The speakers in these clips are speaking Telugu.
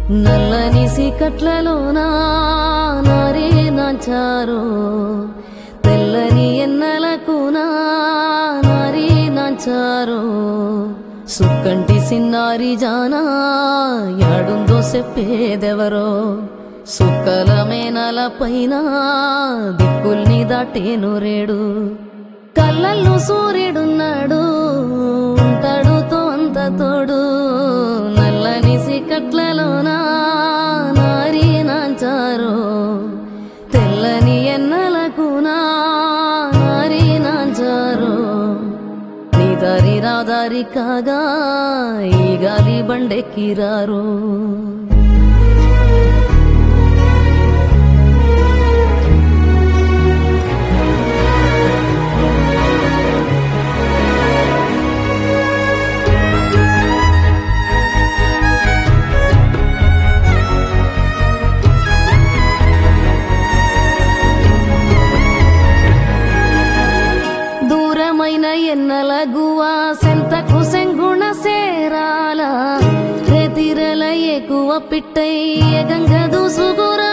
నల్లని సీకట్లలోనా నారే నాంచారో తెల్లని ఎన్నెలకునా నారీ నాంచారో సుక్కంటి సిన్నారి జానా యాడుందో చెప్పేదెవరో సుక్కల మేనల పైన దిక్కుల్ని దాటేను రేడు కళ్ళల్లో సూర్యుడున్నాడు ఉంటాడు అంత తోడు నల్లని సికట్లలోనా నారీ నాంచారో తెల్లని ఎన్నెలకునా నారీ నాంచారో నీ దారి రాదారి కాగా ఈ గాలి బండెక్కిరారు దూరమైన ఎన్నల గువా సెంతకు సెంగుణ సేరాల రెతిరల ఎక్కువ పిట్టై ఎగంగ దూసుగురా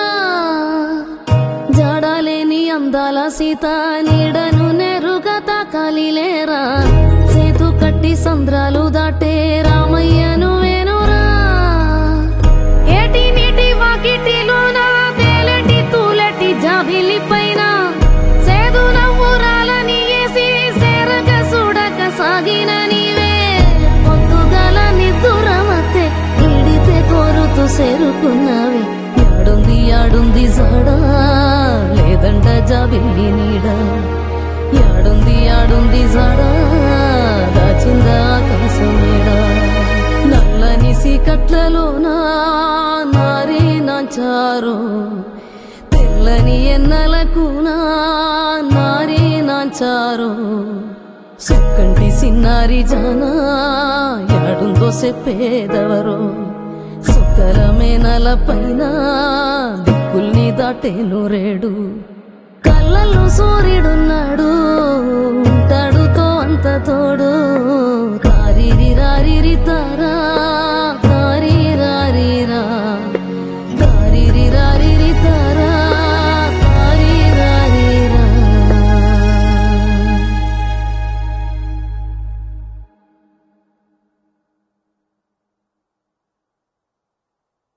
జాడాలేని అందాల సీత నీడను నెరుగా తాకాలిలేరా సేతు కట్టి సంద్రాలు దాటే రామయ్యను వేనురా ఏటి నీటి వాకిటిలోన తేలటి తూలటి జాబిలి పైన సేదు నవ్వురాలని ఏసి సేరగ చూడక సాగిన నీవే పొద్దుగల నిద్దురమతే ఈడితే కోరుతూ సేరుకున్నావే యాడుంది యాడుంది జాడా లేదంట జాబిల్లి నీడ యాడుంది యాడుంది జాడా దాచిందా ఆకాశం నీడ నల్లని సీకట్లలోనా నారీ నాంచారు తెల్లని ఎన్నెలకునా నారీ నాంచారు సుక్కంటి సిన్నారి జానా యాడుందో చెప్పేదెవరో సుక్కల మేనల పైన దిక్కుల్ని దాటేను రేడు కళ్ళల్లో సూర్యుడున్నాడు ఉంటాడుతో అంత తోడు తారిరి రారిరి తారా